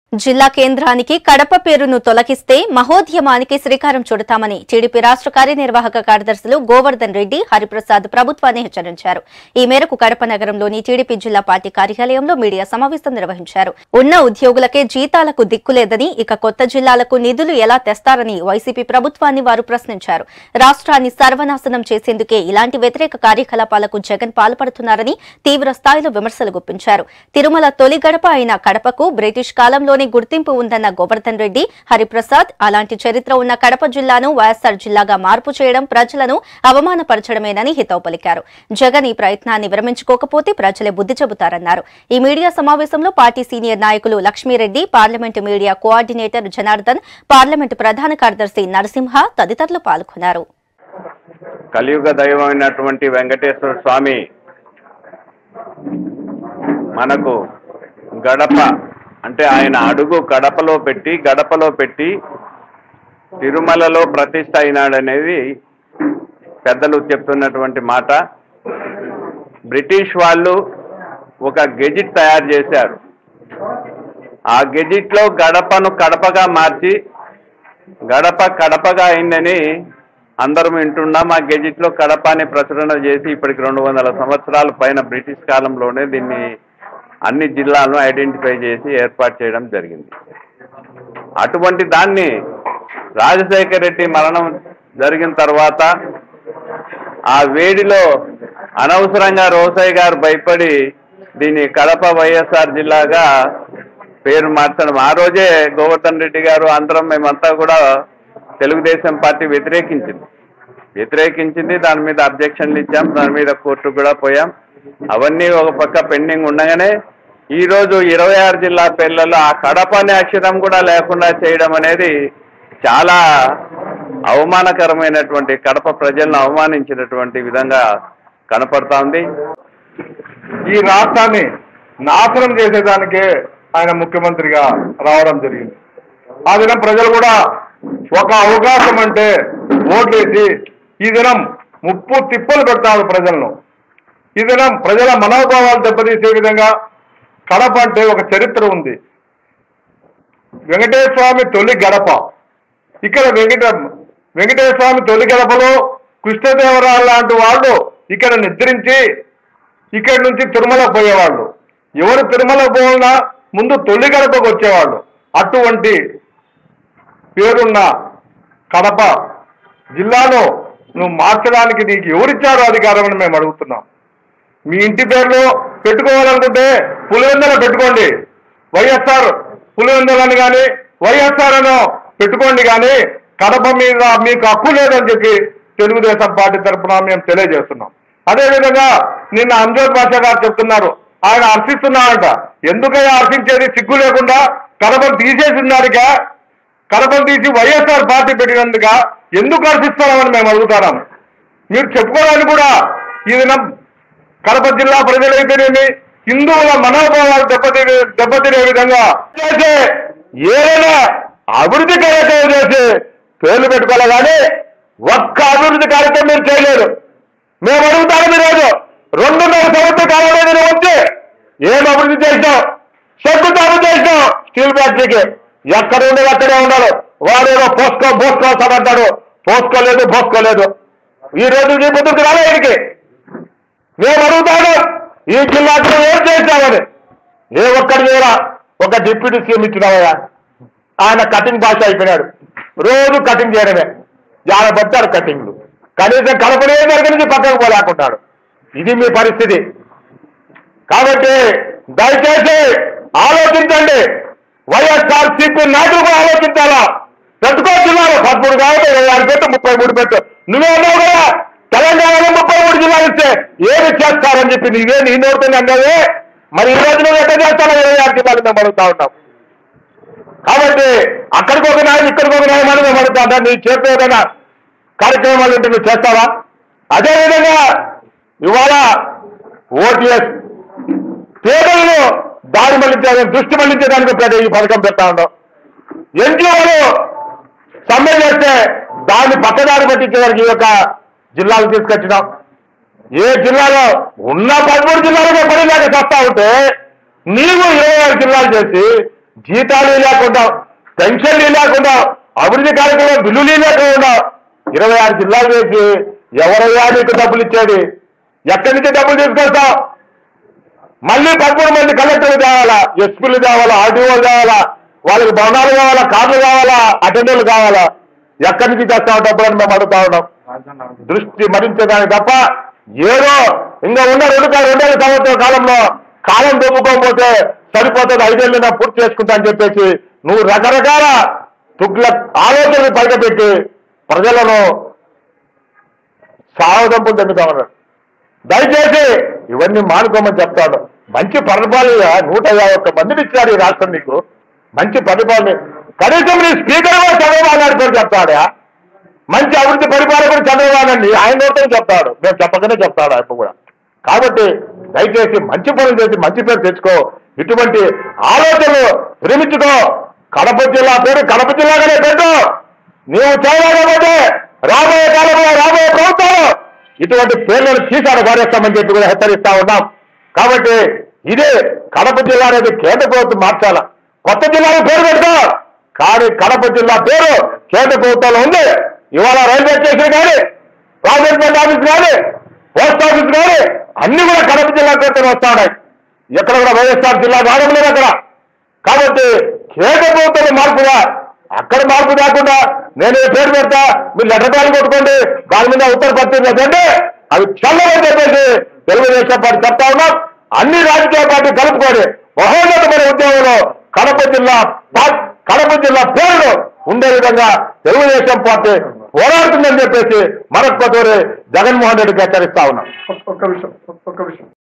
జిల్లా కేంద్రానికి కడప పేరును తొలగిస్తే మహోద్యమానికి శ్రీకారం చుడతామని టీడీపీ రాష్ట్ర కార్యనిర్వాహక కార్యదర్శులు గోవర్ధన్ రెడ్డి హరిప్రసాద్ ప్రభుత్వాన్ని హెచ్చరించారు ఈ మేరకు కడప నగరంలోని టీడీపీ జిల్లా పార్టీ కార్యాలయంలో మీడియా సమావేశం నిర్వహించారు ఉన్న ఉద్యోగులకే జీతాలకు దిక్కులేదని ఇక కొత్త జిల్లాలకు నిధులు ఎలా తెస్తారని వైసీపీ ప్రభుత్వాన్ని వారు ప్రశ్నించారు రాష్ట్రాన్ని సర్వనాశనం చేసేందుకే ఇలాంటి వ్యతిరేక కార్యకలాపాలకు జగన్ పాల్పడుతున్నారని తీవ్ర స్థాయిలో విమర్శలు గుప్పించారు తిరుమల తొలి గడప అయిన కడపకు బ్రిటిష్ కాలంలోని గుర్తింపు ఉందన్న గోవర్ధన్ రెడ్డి హరిప్రసాద్ అలాంటి చరిత్ర ఉన్న కడప జిల్లాను వైఎస్సార్ జిల్లాగా మార్పు చేయడం ప్రజలను అవమానపరచడమేనని హితవు పలికారు జగన్ ఈ ప్రయత్నాన్ని విరమించుకోకపోతే ప్రజలే బుద్ధి చెబుతారన్నారు ఈ మీడియా సమావేశంలో పార్టీ సీనియర్ నాయకులు Lakshmireddy parliament media coordinator Janardhan parliament ప్రధాన కార్యదర్శి నరసింహ తదితరులు పాల్గొన్నారు కలియుగ దైవమైనటువంటి వెంకటేశ్వర స్వామి మనకు గడప అంటే ఆయన అడుగు గడపలో పెట్టి గడపలో పెట్టి తిరుమలలో ప్రతిష్ట అయినాడనేది పెద్దలు చెప్తున్నటువంటి మాట బ్రిటిష్ వాళ్ళు ఒక గెజిట్ తయారు చేశారు ఆ గెజిట్లో గడపను కడపగా మార్చి గడప కడపగా అయిందని అందరం వింటున్నాం ఆ గెజిట్లో కడప అని ప్రచురణ చేసి ఇప్పటికి రెండు వందల సంవత్సరాల పైన బ్రిటిష్ కాలంలోనే దీన్ని అన్ని జిల్లాలను ఐడెంటిఫై చేసి ఏర్పాటు చేయడం జరిగింది అటువంటి దాన్ని రాజశేఖర రెడ్డి మరణం జరిగిన తర్వాత ఆ వేడిలో అనవసరంగా రోసయ్య గారు భయపడి దీన్ని కడప వైఎస్ఆర్ జిల్లాగా పేరు మార్చడం ఆ రోజే గోవర్ధన్ రెడ్డి గారు అందరం మేమంతా కూడా తెలుగుదేశం పార్టీ వ్యతిరేకించింది వ్యతిరేకించింది దాని మీద అబ్జెక్షన్లు ఇచ్చాం దాని మీద కోర్టు కూడా పోయాం అవన్నీ ఒక పక్క పెండింగ్ ఉండగానే ఈ రోజు ఇరవై ఆరు జిల్లా పేర్లలో ఆ కడప అనే అక్షరం కూడా లేకుండా చేయడం అనేది చాలా అవమానకరమైనటువంటి కడప ప్రజలను అవమానించినటువంటి విధంగా కనపడతా ఉంది ఈ రాష్ట్రాన్ని నాశనం చేసేదానికే ఆయన ముఖ్యమంత్రిగా రావడం జరిగింది ఆ దినం ప్రజలు కూడా ఒక అవకాశం అంటే ఓట్లేసి ఈ దినం ముప్పు తిప్పలు పెడతారు ప్రజలను ఈ దినం ప్రజల మనోభావాలు దెబ్బతీసే విధంగా కడప అంటే ఒక చరిత్ర ఉంది వెంకటేశ్వర స్వామి తొలి గడప ఇక్కడ వెంకట వెంకటేశ్వర స్వామి తొలి గడపలో కృష్ణదేవరాయలు లాంటి వాళ్ళు ఇక్కడ నిద్రించి ఇక్కడి నుంచి తిరుమల పోయేవాళ్ళు ఎవరు తిరుమల పోయినా ముందు తొలి గడపకు వచ్చేవాళ్ళు అటువంటి పేరున్న కడప జిల్లాలో నువ్వు మార్చడానికి నీకు ఎవరిచ్చారో అధికారం అని మేము అడుగుతున్నాం మీ ఇంటి పేర్లు పెట్టుకోవాలనుకుంటే పులివెందల పెట్టుకోండి వైఎస్ఆర్ పులివెందలని కానీ వైఎస్ఆర్ అనో పెట్టుకోండి కానీ కడప మీద మీకు హక్కు లేదని చెప్పి తెలుగుదేశం పార్టీ తరఫున మేము తెలియజేస్తున్నాం అదేవిధంగా నిన్న అంజోద్ బాషా గారు చెప్తున్నారు ఆయన హర్షిస్తున్నారంట ఎందుకయ్యా హర్షించేది సిగ్గు లేకుండా కడపను తీసేసినారిక కడపను తీసి వైఎస్ఆర్ పార్టీ పెట్టినందుక ఎందుకు హర్షిస్తున్నామని మేము అడుగుతున్నాం మీరు చెప్పుకోవడానికి కూడా ఈ దినం కడప జిల్లా ప్రజలైతేనేమి హిందువుల మనోభావాలు దెబ్బతినే దెబ్బతినే విధంగా చేసే ఏదైనా అభివృద్ధి కార్యక్రమం చేసి పేర్లు పెట్టుకోవాలి కానీ ఒక్క అభివృద్ధి కార్యక్రమం మీరు చేయలేరు మేము అడుగుతాము ఈరోజు రెండున్నర సంవత్సర కాలంలో మీరు వచ్చి ఏం అభివృద్ధి చేసినావు శంకుస్థాపన చేసినావు స్టీల్ ఫ్యాక్టరీకి ఎక్కడ ఉండేది అక్కడే ఉండాలి వాడేదో పోస్కో బోస్కో అంటాడు పోసుకోలేదు పోసుకోలేదు ఈ రోజు నీ ముందుకు రాలే ఇక్కడికి మేము అడుగుతాను ఈ జిల్లాకు ఏం చేశామని ఏ ఒక్కడి మీద ఒక డిప్యూటీ సీఎం ఇచ్చినావయ్యా ఆయన కటింగ్ భాష అయిపోయినాడు రోజు కటింగ్ చేయడమే జాడ పట్టాడు కటింగ్లు కనీసం కలపనే దగ్గర నుంచి పక్కకు పోలేకుంటాడు ఇది మీ పరిస్థితి కాబట్టి దయచేసి ఆలోచించండి వైఎస్ఆర్ సిపి నాయకులు కూడా ఆలోచించాలా పెట్టుకో జిల్లాలో పదమూడు కాబట్టి ఇరవై ఆరు పెట్టు ముప్పై మూడు పెట్టు నువ్వే అన్నావు కదా తెలంగాణలో ముప్పై మూడు జిల్లాలు ఇస్తే ఏమి చేస్తారని చెప్పి నీవే నీ నోడుతుంది అన్నది మరి ఈ రోజు నువ్వు ఎట్లా చేస్తానో ఇరవై ఆరు జిల్లాలు మేము అడుగుతా ఉంటాం కాబట్టి అక్కడికి ఒక న్యాయం ఇక్కడికి ఒక న్యాయం అని మేము అడుగుతా ఉంటాం నీ చేతిలో ఏదైనా కార్యక్రమాలు ఉంటే నువ్వు చేస్తావా అదేవిధంగా ఇవాళ ఓటీఎస్ పేదలను దారి మళ్లించే దృష్టి మళ్లించడానికి పేద ఈ పథకం పెడతా ఉన్నాం ఎన్జిఓలు సమ్మె చేస్తే దాన్ని పక్కదారి పట్టించడానికి ఈ యొక్క జిల్లాలు తీసుకొచ్చినాం ఏ జిల్లాలో ఉన్న పదమూడు జిల్లాలకే పని లేక చేస్తా ఉంటే నీవు ఇరవై ఆరు జిల్లాలు చేసి జీతాలు లేకుండా పెన్షన్లు లేకుండా అభివృద్ధి కార్యక్రమం బిల్లులు లేకుండా ఇరవై ఆరు జిల్లాలు చేసి ఎవరయ్యా నీకు డబ్బులు ఇచ్చేది ఎక్కడి నుంచి డబ్బులు తీసుకొస్తావు మళ్ళీ పదమూడు మంది కలెక్టర్లు కావాలా ఎస్పీలు కావాలా ఆర్డీఓలు కావాలా వాళ్ళకి భవనాలు కావాలా కార్లు కావాలా అటెండర్లు కావాలా ఎక్కడి నుంచి తెస్తావు డబ్బులు అని మేము అడుగుతా ఉన్నాం దృష్టి మరించడానికి తప్ప ఏదో ఇంకా ఉన్న రెండు కాలం రెండేళ్ల సంవత్సరాల కాలంలో కాలం దొబ్బుకోకపోతే సరిపోతుంది ఐదేళ్ళు పూర్తి చేసుకుంటా అని చెప్పేసి నువ్వు రకరకాల తుగ్ల ఆలోచనలు బయటపెట్టి ప్రజలను సావదంపులు తెంపుతా ఉన్నారు దయచేసి ఇవన్నీ మానుకోమని చెప్తాను మంచి పరిపాలన నూట యాభై ఒక్క మందిని ఇచ్చారు ఈ రాష్ట్రం నీకు మంచి పరిపాలన కనీసం నీ స్పీకర్ కూడా చంద్రబాబు నాయుడు పేరు చెప్తాడా మంచి అభివృద్ధి పరిపాలకుడు చంద్రబాబు అండి ఆయన నోటే చెప్తాడు మేము చెప్పకనే చెప్తాడు ఆయన కూడా కాబట్టి దయచేసి మంచి పనులు చేసి మంచి పేరు తెచ్చుకో ఇటువంటి ఆలోచనలు విరమించుకో కడప జిల్లా పేరు కడప జిల్లాగానే పెట్టు నీవు చేయలేకపోతే రాబోయే కాలంలో రాబోయే ప్రభుత్వాలు ఇటువంటి పేర్లను తీసాడు పారేస్తామని చెప్పి కూడా హెచ్చరిస్తా ఉన్నాం కాబట్టి ఇదే కడప జిల్లా అనేది కేంద్ర ప్రభుత్వం మార్చాల కొత్త జిల్లాలో పేరు పెడతా కానీ కడప జిల్లా పేరు కేంద్ర ప్రభుత్వంలో ఉంది ఇవాళ రైల్వే స్టేషన్ కానీ ప్రాజెక్ట్ ఆఫీస్ కానీ పోస్ట్ ఆఫీస్ కానీ అన్ని కూడా కడప జిల్లా పేరుతో వస్తా ఉన్నాయి ఎక్కడ కూడా వైఎస్ఆర్ జిల్లా రావడం లేదు అక్కడ కాబట్టి కేంద్ర ప్రభుత్వం మార్పుగా అక్కడ మార్పు కాకుండా నేను ఈ పేరు పెడతా మీరు లెటర్ ప్యాడ్ కొట్టుకోండి దాని మీద ఉత్తర పత్రిక అంటే అవి చల్లవని చెప్పేసి తెలుగుదేశం పార్టీ చెప్తా ఉన్నాం అన్ని రాజకీయ పార్టీ కలుపుకొని మహోన్నతమైన ఉద్యోగంలో కడప జిల్లా పా- కడప జిల్లా పేరును ఉండే విధంగా తెలుగుదేశం పార్టీ పోరాడుతుందని చెప్పేసి మరొక జగన్మోహన్ రెడ్డికి హెచ్చరిస్తా ఉన్నాం ఒక్క విషయం ఒక్క విషయం